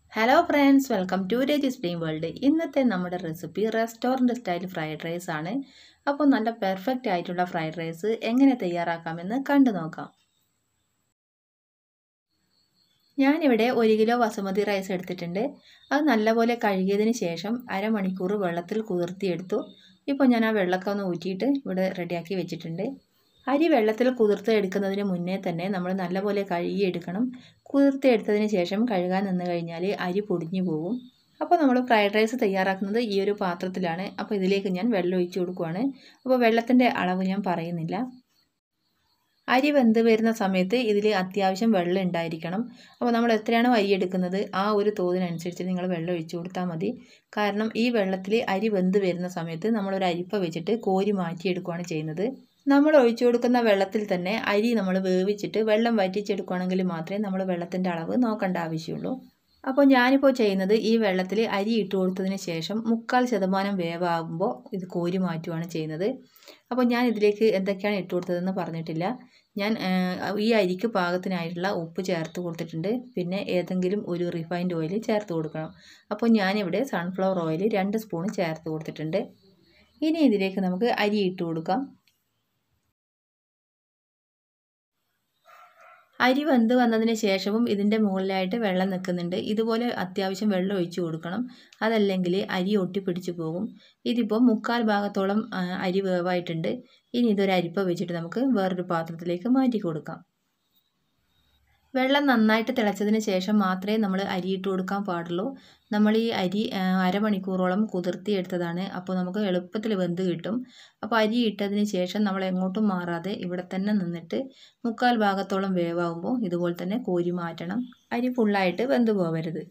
hello friends welcome to Reji supreme world ഇന്നത്തെ നമ്മുടെ recipe restaurant style fried rice ആണ് അപ്പോൾ നല്ല പെർഫെക്റ്റ് ആയിട്ടുള്ള ഫ്രൈഡ് റൈസ് എങ്ങനെ തയ്യാറാക്കാമെന്ന് കണ്ടു നോക്കാം ഞാനിവിടെ ഒരു കിലോ വസുമതി റൈസ് എടുത്തിട്ടുണ്ട് അത് നല്ലപോലെ കഴുകിയതിന് ശേഷം അരമണിക്കൂർ വെള്ളത്തിൽ കുതിർത്തിയെടുത്തു ഇപ്പോൾ ഞാൻ ആ വെള്ളമൊക്കെ ഒന്ന് ഊറ്റിയിട്ട് ഇവിടെ റെഡിയാക്കി വെച്ചിട്ടുണ്ട് അരി വെള്ളത്തിൽ കുതിർത്ത് എടുക്കുന്നതിന് മുന്നേ തന്നെ നമ്മൾ നല്ലപോലെ കഴുകിയെടുക്കണം കുതിർത്ത് എടുത്തതിന് ശേഷം കഴുകാൻ നിന്ന് കഴിഞ്ഞാൽ അരി പൊടിഞ്ഞു പോകും അപ്പോൾ നമ്മൾ ഫ്രൈഡ് റൈസ് തയ്യാറാക്കുന്നത് ഈ ഒരു പാത്രത്തിലാണ് അപ്പോൾ ഇതിലേക്ക് ഞാൻ വെള്ളം ഒഴിച്ചു കൊടുക്കുവാണ് അപ്പോൾ വെള്ളത്തിൻ്റെ അളവ് ഞാൻ പറയുന്നില്ല അരി വെന്ത് വരുന്ന സമയത്ത് ഇതിൽ അത്യാവശ്യം വെള്ളം ഉണ്ടായിരിക്കണം അപ്പോൾ നമ്മൾ എത്രയാണോ അരി എടുക്കുന്നത് ആ ഒരു തോതിനനുസരിച്ച് നിങ്ങൾ വെള്ളം ഒഴിച്ചു കൊടുത്താൽ മതി കാരണം ഈ വെള്ളത്തിൽ അരി വെന്ത് വരുന്ന സമയത്ത് നമ്മളൊരു അരിപ്പ വെച്ചിട്ട് കോരി മാറ്റിയെടുക്കുകയാണ് ചെയ്യുന്നത് നമ്മൾ ഒഴിച്ചു കൊടുക്കുന്ന വെള്ളത്തിൽ തന്നെ അരി നമ്മൾ വേവിച്ചിട്ട് വെള്ളം വറ്റിച്ചെടുക്കുകയാണെങ്കിൽ മാത്രമേ നമ്മൾ വെള്ളത്തിൻ്റെ അളവ് നോക്കേണ്ട ആവശ്യമുള്ളൂ അപ്പോൾ ഞാനിപ്പോൾ ചെയ്യുന്നത് ഈ വെള്ളത്തിൽ അരി ഇട്ട് കൊടുത്തതിന് ശേഷം മുക്കാൽ ശതമാനം വേവാകുമ്പോൾ ഇത് കോരി മാറ്റുകയാണ് ചെയ്യുന്നത് അപ്പോൾ ഞാൻ ഇതിലേക്ക് എന്തൊക്കെയാണ് ഇട്ട് കൊടുത്തതെന്ന് പറഞ്ഞിട്ടില്ല ഞാൻ ഈ അരിക്ക് പാകത്തിനായിട്ടുള്ള ഉപ്പ് ചേർത്ത് കൊടുത്തിട്ടുണ്ട് പിന്നെ ഏതെങ്കിലും ഒരു റിഫൈൻഡ് ഓയിൽ ചേർത്ത് കൊടുക്കണം അപ്പോൾ ഞാനിവിടെ സൺഫ്ലവർ ഓയിൽ രണ്ട് സ്പൂൺ ചേർത്ത് കൊടുത്തിട്ടുണ്ട് ഇനി ഇതിലേക്ക് നമുക്ക് അരി ഇട്ട് കൊടുക്കാം അരി വെന്ത് വന്നതിന് ശേഷവും ഇതിൻ്റെ മുകളിലായിട്ട് വെള്ളം നിൽക്കുന്നുണ്ട് ഇതുപോലെ അത്യാവശ്യം വെള്ളം ഒഴിച്ചു കൊടുക്കണം അതല്ലെങ്കിൽ അരി ഒട്ടിപ്പിടിച്ച് പോകും ഇതിപ്പോൾ മുക്കാൽ ഭാഗത്തോളം അരി വേവായിട്ടുണ്ട് ഇനി ഇതൊരു അരിപ്പ വെച്ചിട്ട് നമുക്ക് വേറൊരു പാത്രത്തിലേക്ക് മാറ്റി കൊടുക്കാം വെള്ളം നന്നായിട്ട് തിളച്ചതിന് ശേഷം മാത്രമേ നമ്മൾ അരി ഇട്ട് കൊടുക്കാൻ പാടുള്ളൂ നമ്മൾ ഈ അരി അരമണിക്കൂറോളം കുതിർത്തിയെടുത്തതാണ് അപ്പോൾ നമുക്ക് എളുപ്പത്തിൽ വെന്ത് കിട്ടും അപ്പോൾ അരി ഇട്ടതിന് ശേഷം നമ്മൾ എങ്ങോട്ടും മാറാതെ ഇവിടെ തന്നെ നിന്നിട്ട് മുക്കാൽ ഭാഗത്തോളം വേവാകുമ്പോൾ ഇതുപോലെ തന്നെ കോരി മാറ്റണം അരി ഫുള്ളായിട്ട് വെന്ത് പോവരുത്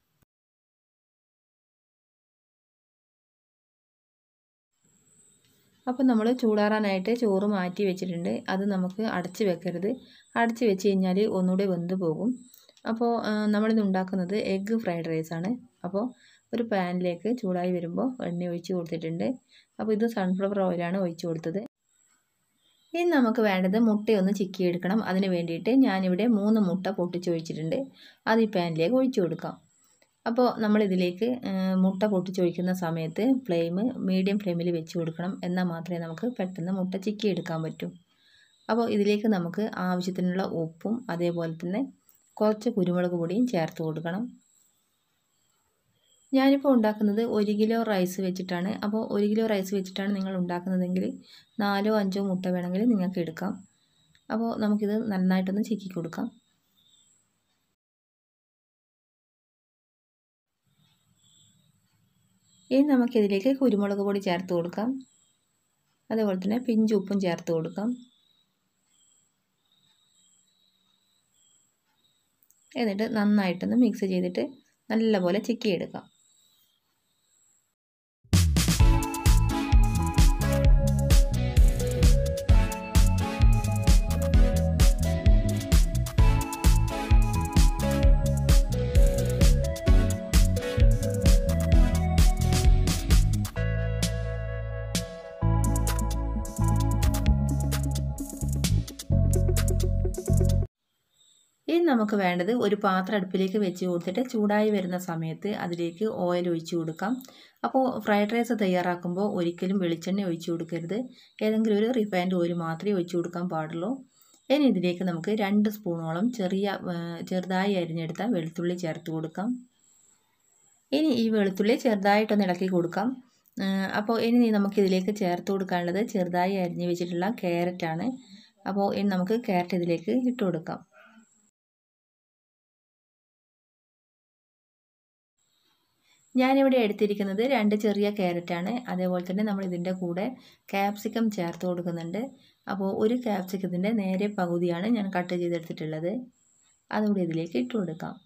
അപ്പോൾ നമ്മൾ ചൂടാറാനായിട്ട് ചോറ് മാറ്റി വെച്ചിട്ടുണ്ട് അത് നമുക്ക് അടച്ച് വെക്കരുത് അടച്ച് വെച്ച് കഴിഞ്ഞാൽ ഒന്നുകൂടെ വെന്ത് പോകും അപ്പോൾ നമ്മളിത് ഉണ്ടാക്കുന്നത് എഗ്ഗ് ഫ്രൈഡ് റൈസ് ആണ് അപ്പോൾ ഒരു പാനിലേക്ക് ചൂടായി വരുമ്പോൾ എണ്ണ ഒഴിച്ച് കൊടുത്തിട്ടുണ്ട് അപ്പോൾ ഇത് സൺഫ്ലവർ ഓയിലാണ് ഒഴിച്ച് കൊടുത്തത് ഇനി നമുക്ക് വേണ്ടത് മുട്ടയൊന്ന് ചിക്കിയെടുക്കണം അതിന് വേണ്ടിയിട്ട് ഞാനിവിടെ മൂന്ന് മുട്ട പൊട്ടിച്ച് ഒഴിച്ചിട്ടുണ്ട് അത് ഈ പാനിലേക്ക് ഒഴിച്ചു കൊടുക്കാം അപ്പോൾ നമ്മളിതിലേക്ക് മുട്ട പൊട്ടിച്ചൊഴിക്കുന്ന സമയത്ത് ഫ്ലെയിം മീഡിയം ഫ്ലെയിമിൽ വെച്ച് കൊടുക്കണം എന്നാൽ മാത്രമേ നമുക്ക് പെട്ടെന്ന് മുട്ട ചിക്കി എടുക്കാൻ പറ്റൂ അപ്പോൾ ഇതിലേക്ക് നമുക്ക് ആവശ്യത്തിനുള്ള ഉപ്പും അതേപോലെ തന്നെ കുറച്ച് കുരുമുളക് പൊടിയും ചേർത്ത് കൊടുക്കണം ഞാനിപ്പോൾ ഉണ്ടാക്കുന്നത് ഒരു കിലോ റൈസ് വെച്ചിട്ടാണ് അപ്പോൾ ഒരു കിലോ റൈസ് വെച്ചിട്ടാണ് നിങ്ങൾ ഉണ്ടാക്കുന്നതെങ്കിൽ നാലോ അഞ്ചോ മുട്ട വേണമെങ്കിൽ നിങ്ങൾക്ക് എടുക്കാം അപ്പോൾ നമുക്കിത് നന്നായിട്ടൊന്ന് ചിക്കി കൊടുക്കാം ഇനി നമുക്കിതിലേക്ക് കുരുമുളക് പൊടി ചേർത്ത് കൊടുക്കാം അതേപോലെ തന്നെ പിഞ്ച് ഉപ്പും ചേർത്ത് കൊടുക്കാം എന്നിട്ട് നന്നായിട്ടൊന്ന് മിക്സ് ചെയ്തിട്ട് നല്ലപോലെ ചിക്കിയെടുക്കാം ഇനി നമുക്ക് വേണ്ടത് ഒരു പാത്രം അടുപ്പിലേക്ക് വെച്ച് കൊടുത്തിട്ട് ചൂടായി വരുന്ന സമയത്ത് അതിലേക്ക് ഓയിൽ ഒഴിച്ചു കൊടുക്കാം അപ്പോൾ ഫ്രൈഡ് റൈസ് തയ്യാറാക്കുമ്പോൾ ഒരിക്കലും വെളിച്ചെണ്ണ ഒഴിച്ചു കൊടുക്കരുത് ഏതെങ്കിലും ഒരു റിഫൈൻഡ് ഓയിൽ മാത്രമേ ഒഴിച്ചു കൊടുക്കാൻ പാടുള്ളൂ ഇനി ഇതിലേക്ക് നമുക്ക് രണ്ട് സ്പൂണോളം ചെറിയ ചെറുതായി അരിഞ്ഞെടുത്ത വെളുത്തുള്ളി ചേർത്ത് കൊടുക്കാം ഇനി ഈ വെളുത്തുള്ളി ചെറുതായിട്ടൊന്ന് ഇളക്കി കൊടുക്കാം അപ്പോൾ ഇനി നമുക്കിതിലേക്ക് ചേർത്ത് കൊടുക്കാനുള്ളത് ചെറുതായി അരിഞ്ഞ് വെച്ചിട്ടുള്ള ക്യാരറ്റാണ് അപ്പോൾ ഇനി നമുക്ക് ക്യാരറ്റ് ഇതിലേക്ക് ഇട്ട് കൊടുക്കാം ഞാനിവിടെ എടുത്തിരിക്കുന്നത് രണ്ട് ചെറിയ ക്യാരറ്റാണ് അതേപോലെ തന്നെ നമ്മൾ ഇതിൻ്റെ കൂടെ ക്യാപ്സിക്കം ചേർത്ത് കൊടുക്കുന്നുണ്ട് അപ്പോൾ ഒരു ക്യാപ്സിക്കത്തിൻ്റെ നേരെ പകുതിയാണ് ഞാൻ കട്ട് ചെയ്തെടുത്തിട്ടുള്ളത് അതുകൂടി ഇതിലേക്ക് ഇട്ട് കൊടുക്കാം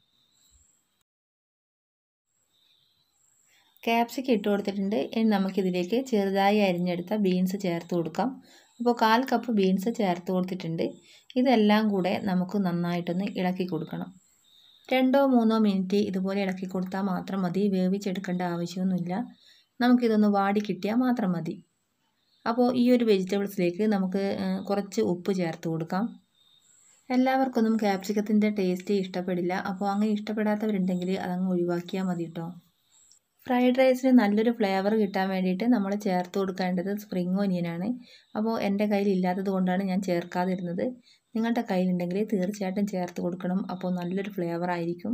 ക്യാപ്സിക്കം ഇട്ട് കൊടുത്തിട്ടുണ്ട് ഇനി നമുക്കിതിലേക്ക് ചെറുതായി അരിഞ്ഞെടുത്ത ബീൻസ് ചേർത്ത് കൊടുക്കാം അപ്പോൾ കാൽ കപ്പ് ബീൻസ് ചേർത്ത് കൊടുത്തിട്ടുണ്ട് ഇതെല്ലാം കൂടെ നമുക്ക് നന്നായിട്ടൊന്ന് ഇളക്കി കൊടുക്കണം രണ്ടോ മൂന്നോ മിനിറ്റ് ഇതുപോലെ ഇളക്കി കൊടുത്താൽ മാത്രം മതി വേവിച്ചെടുക്കേണ്ട ആവശ്യമൊന്നുമില്ല നമുക്കിതൊന്ന് വാടി കിട്ടിയാൽ മാത്രം മതി അപ്പോൾ ഈ ഒരു വെജിറ്റബിൾസിലേക്ക് നമുക്ക് കുറച്ച് ഉപ്പ് ചേർത്ത് കൊടുക്കാം എല്ലാവർക്കൊന്നും ക്യാപ്സിക്കത്തിൻ്റെ ടേസ്റ്റ് ഇഷ്ടപ്പെടില്ല അപ്പോൾ അങ്ങനെ ഇഷ്ടപ്പെടാത്തവരുണ്ടെങ്കിൽ അതങ്ങ് ഒഴിവാക്കിയാൽ മതി കേട്ടോ ഫ്രൈഡ് റൈസിന് നല്ലൊരു ഫ്ലേവർ കിട്ടാൻ വേണ്ടിയിട്ട് നമ്മൾ ചേർത്ത് കൊടുക്കേണ്ടത് സ്പ്രിംഗ് ഒനിയനാണ് അപ്പോൾ എൻ്റെ കയ്യിൽ ഇല്ലാത്തത് കൊണ്ടാണ് ഞാൻ ചേർക്കാതിരുന്നത് നിങ്ങളുടെ കയ്യിലുണ്ടെങ്കിൽ തീർച്ചയായിട്ടും ചേർത്ത് കൊടുക്കണം അപ്പോൾ നല്ലൊരു ഫ്ലേവർ ആയിരിക്കും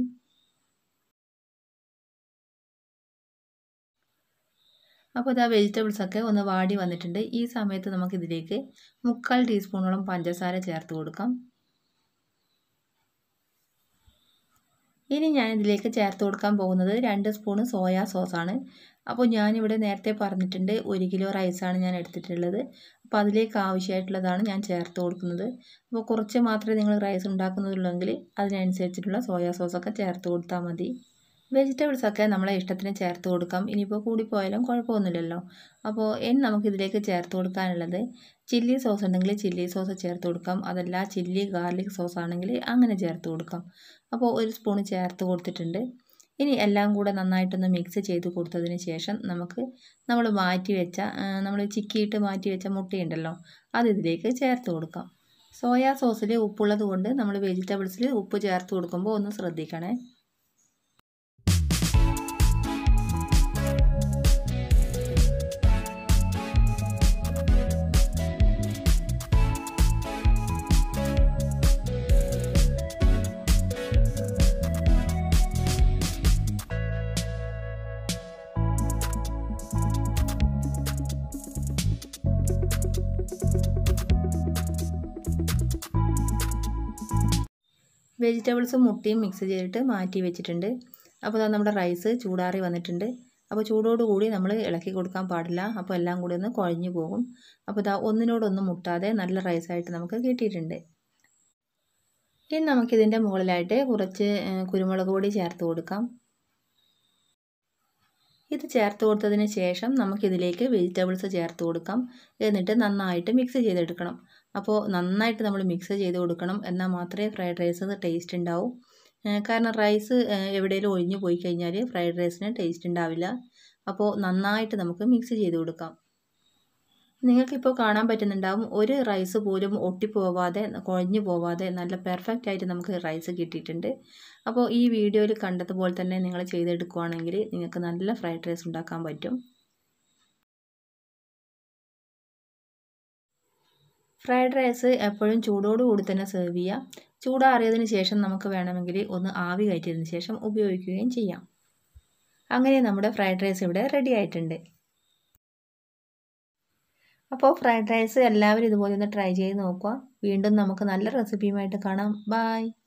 അപ്പോൾ ഇതാ വെജിറ്റബിൾസൊക്കെ ഒന്ന് വാടി വന്നിട്ടുണ്ട് ഈ സമയത്ത് നമുക്കിതിലേക്ക് മുക്കാൽ ടീസ്പൂണോളം പഞ്ചസാര ചേർത്ത് കൊടുക്കാം ഇനി ഞാൻ ഇതിലേക്ക് ചേർത്ത് കൊടുക്കാൻ പോകുന്നത് രണ്ട് സ്പൂണ് സോയാ സോസാണ് അപ്പോൾ ഞാനിവിടെ നേരത്തെ പറഞ്ഞിട്ടുണ്ട് ഒരു കിലോ റൈസാണ് ഞാൻ എടുത്തിട്ടുള്ളത് അപ്പോൾ അതിലേക്ക് ആവശ്യമായിട്ടുള്ളതാണ് ഞാൻ ചേർത്ത് കൊടുക്കുന്നത് അപ്പോൾ കുറച്ച് മാത്രമേ നിങ്ങൾ റൈസ് ഉണ്ടാക്കുന്നുള്ളെങ്കിൽ അതിനനുസരിച്ചിട്ടുള്ള സോയാ സോസൊക്കെ ചേർത്ത് കൊടുത്താൽ മതി വെജിറ്റബിൾസൊക്കെ നമ്മളെ ഇഷ്ടത്തിന് ചേർത്ത് കൊടുക്കാം ഇനിയിപ്പോൾ കൂടിപ്പോയാലും കുഴപ്പമൊന്നുമില്ലല്ലോ അപ്പോൾ ഇനി നമുക്കിതിലേക്ക് ചേർത്ത് കൊടുക്കാനുള്ളത് ചില്ലി സോസ് ഉണ്ടെങ്കിൽ ചില്ലി സോസ് ചേർത്ത് കൊടുക്കാം അതല്ല ചില്ലി ഗാർലിക് സോസ് ആണെങ്കിൽ അങ്ങനെ ചേർത്ത് കൊടുക്കാം അപ്പോൾ ഒരു സ്പൂൺ ചേർത്ത് കൊടുത്തിട്ടുണ്ട് ഇനി എല്ലാം കൂടെ നന്നായിട്ടൊന്ന് മിക്സ് ചെയ്ത് കൊടുത്തതിന് ശേഷം നമുക്ക് നമ്മൾ മാറ്റി വെച്ച നമ്മൾ ചിക്കിയിട്ട് മാറ്റി വെച്ച മുട്ടയുണ്ടല്ലോ അത് ഇതിലേക്ക് ചേർത്ത് കൊടുക്കാം സോയാ സോസിൽ ഉപ്പുള്ളത് കൊണ്ട് നമ്മൾ വെജിറ്റബിൾസിൽ ഉപ്പ് ചേർത്ത് കൊടുക്കുമ്പോൾ ഒന്ന് ശ്രദ്ധിക്കണേ വെജിറ്റബിൾസും മുട്ടയും മിക്സ് ചെയ്തിട്ട് മാറ്റി വെച്ചിട്ടുണ്ട് അപ്പോൾ അത് നമ്മുടെ റൈസ് ചൂടാറി വന്നിട്ടുണ്ട് അപ്പോൾ ചൂടോടുകൂടി നമ്മൾ ഇളക്കി കൊടുക്കാൻ പാടില്ല അപ്പോൾ എല്ലാം കൂടി ഒന്ന് കുഴഞ്ഞു പോകും അപ്പോൾ ഇതാ ഒന്നിനോടൊന്നും മുട്ടാതെ നല്ല റൈസായിട്ട് നമുക്ക് കിട്ടിയിട്ടുണ്ട് ഇനി നമുക്കിതിൻ്റെ മുകളിലായിട്ട് കുറച്ച് കുരുമുളക് പൊടി ചേർത്ത് കൊടുക്കാം ഇത് ചേർത്ത് കൊടുത്തതിന് ശേഷം നമുക്കിതിലേക്ക് വെജിറ്റബിൾസ് ചേർത്ത് കൊടുക്കാം എന്നിട്ട് നന്നായിട്ട് മിക്സ് ചെയ്തെടുക്കണം അപ്പോൾ നന്നായിട്ട് നമ്മൾ മിക്സ് ചെയ്ത് കൊടുക്കണം എന്നാൽ മാത്രമേ ഫ്രൈഡ് റൈസ് ടേസ്റ്റ് ഉണ്ടാവും കാരണം റൈസ് എവിടെയെങ്കിലും ഒഴിഞ്ഞു പോയി കഴിഞ്ഞാൽ ഫ്രൈഡ് റൈസിന് ടേസ്റ്റ് ഉണ്ടാവില്ല അപ്പോൾ നന്നായിട്ട് നമുക്ക് മിക്സ് ചെയ്ത് കൊടുക്കാം നിങ്ങൾക്കിപ്പോൾ കാണാൻ പറ്റുന്നുണ്ടാവും ഒരു റൈസ് പോലും ഒട്ടിപ്പോവാതെ കുഴഞ്ഞു പോവാതെ നല്ല പെർഫെക്റ്റ് ആയിട്ട് നമുക്ക് റൈസ് കിട്ടിയിട്ടുണ്ട് അപ്പോൾ ഈ വീഡിയോയിൽ കണ്ടതുപോലെ തന്നെ നിങ്ങൾ ചെയ്തെടുക്കുകയാണെങ്കിൽ നിങ്ങൾക്ക് നല്ല ഫ്രൈഡ് റൈസ് ഉണ്ടാക്കാൻ പറ്റും ഫ്രൈഡ് റൈസ് എപ്പോഴും ചൂടോടുകൂടി തന്നെ സെർവ് ചെയ്യുക ചൂടാറിയതിന് ശേഷം നമുക്ക് വേണമെങ്കിൽ ഒന്ന് ആവി കയറ്റിയതിന് ശേഷം ഉപയോഗിക്കുകയും ചെയ്യാം അങ്ങനെ നമ്മുടെ ഫ്രൈഡ് റൈസ് ഇവിടെ റെഡി ആയിട്ടുണ്ട് അപ്പോൾ ഫ്രൈഡ് റൈസ് എല്ലാവരും ഇതുപോലെ ഒന്ന് ട്രൈ ചെയ്ത് നോക്കുക വീണ്ടും നമുക്ക് നല്ല റെസിപ്പിയുമായിട്ട് കാണാം ബായ്